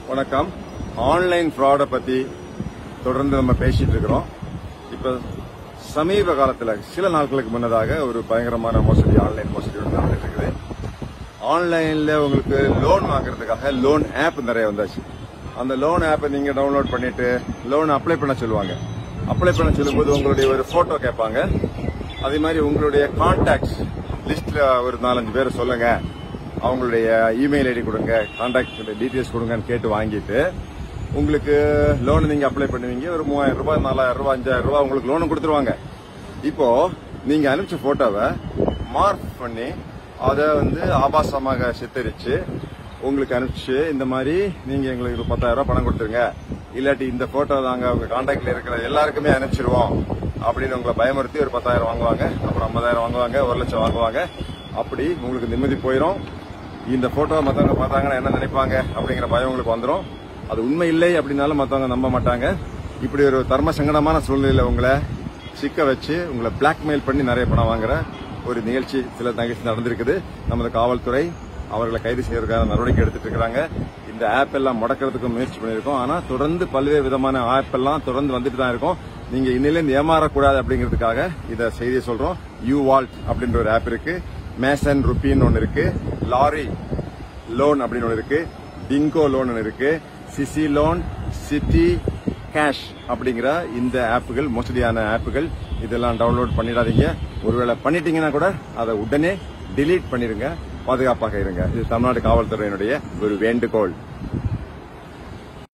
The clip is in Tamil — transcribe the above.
வணக்கம் ஆன்லைன் ஃப்ராட பத்தி தொடர்ந்து நம்ம பேசிட்டு இருக்கிறோம் இப்ப சமீப காலத்துல சில நாட்களுக்கு முன்னதாக ஒரு பயங்கரமான மோசடி ஆன்லைன் மோசடி ஒன்று நடந்துட்டு இருக்குது ஆன்லைன்ல உங்களுக்கு லோன் வாங்குறதுக்காக லோன் ஆப் நிறைய வந்தாச்சு அந்த லோன் ஆப்பை நீங்க டவுன்லோட் பண்ணிட்டு லோன் அப்ளை பண்ண சொல்லுவாங்க அப்ளை பண்ண சொல்லும்போது உங்களுடைய ஒரு போட்டோ கேட்பாங்க அதே மாதிரி உங்களுடைய கான்டாக்ட்ஸ் லிஸ்ட்ல ஒரு நாலஞ்சு பேரை சொல்லுங்க அவங்களுடைய இமெயில் ஐடி கொடுங்க கான்டாக்ட் டீடைல்ஸ் கொடுங்கன்னு கேட்டு வாங்கிட்டு உங்களுக்கு லோன் நீங்க அப்ளை பண்ணுவீங்க ஒரு மூவாயிரம் ரூபாய் நாலாயிரம் ரூபாய் அஞ்சாயிரம் ரூபாய் உங்களுக்கு லோன் கொடுத்துருவாங்க இப்போ நீங்க அனுப்பிச்ச போட்டோவை மார்க் பண்ணி அதை வந்து ஆபாசமாக சித்தரிச்சு உங்களுக்கு அனுப்பிச்சு இந்த மாதிரி நீங்க எங்களுக்கு ஒரு பத்தாயிரம் ரூபாய் பணம் கொடுத்துருங்க இல்லாட்டி இந்த போட்டோ நாங்க உங்க கான்டாக்ட்ல இருக்கிற எல்லாருக்குமே அனுப்பிச்சிருவோம் அப்படின்னு உங்களை பயமுறுத்தி ஒரு பத்தாயிரம் வாங்குவாங்க அப்புறம் ஐம்பதாயிரம் வாங்குவாங்க ஒரு லட்சம் வாங்குவாங்க அப்படி உங்களுக்கு நிம்மதி போயிடும் இந்த போட்டோ மத்தவங்க பார்த்தாங்கன்னா என்ன நினைப்பாங்க அப்படிங்கிற பயம் உங்களுக்கு வந்துடும் அது உண்மை இல்லை அப்படின்னாலும் மத்தவங்க நம்ப மாட்டாங்க இப்படி ஒரு தர்ம சங்கடமான சூழ்நிலையில உங்களை சிக்க வச்சு உங்களை பிளாக்மெயில் பண்ணி நிறைய பணம் வாங்குற ஒரு நிகழ்ச்சி சில நிகழ்ச்சி நடந்திருக்குது நமது காவல்துறை அவர்களை கைது செய்யறதுக்கான நடவடிக்கை எடுத்துட்டு இருக்காங்க இந்த ஆப் எல்லாம் முடக்கிறதுக்கு முயற்சி பண்ணியிருக்கோம் ஆனா தொடர்ந்து பல்வேறு விதமான ஆப் எல்லாம் தொடர்ந்து வந்துட்டு தான் இருக்கும் நீங்க இன்னிலிருந்து ஏமாறக்கூடாது அப்படிங்கிறதுக்காக இத செய்தியை சொல்றோம் யூ வால்ட் அப்படின்ற ஒரு ஆப் இருக்கு மேசன் ருப்பின்னு ஒன்னு இருக்கு லாரி லோன் அப்படின்னு ஒன்று இருக்கு டிங்கோ லோன் ஒன்று இருக்கு சிசி லோன் சிட்டி கேஷ் அப்படிங்கிற இந்த ஆப்புகள் மோசடியான ஆப்புகள் இதெல்லாம் டவுன்லோட் பண்ணிடாதீங்க ஒருவேளை பண்ணிட்டீங்கன்னா கூட அதை உடனே delete பண்ணிருங்க பாதுகாப்பாக இருங்க இது தமிழ்நாடு காவல்துறையினுடைய ஒரு வேண்டுகோள்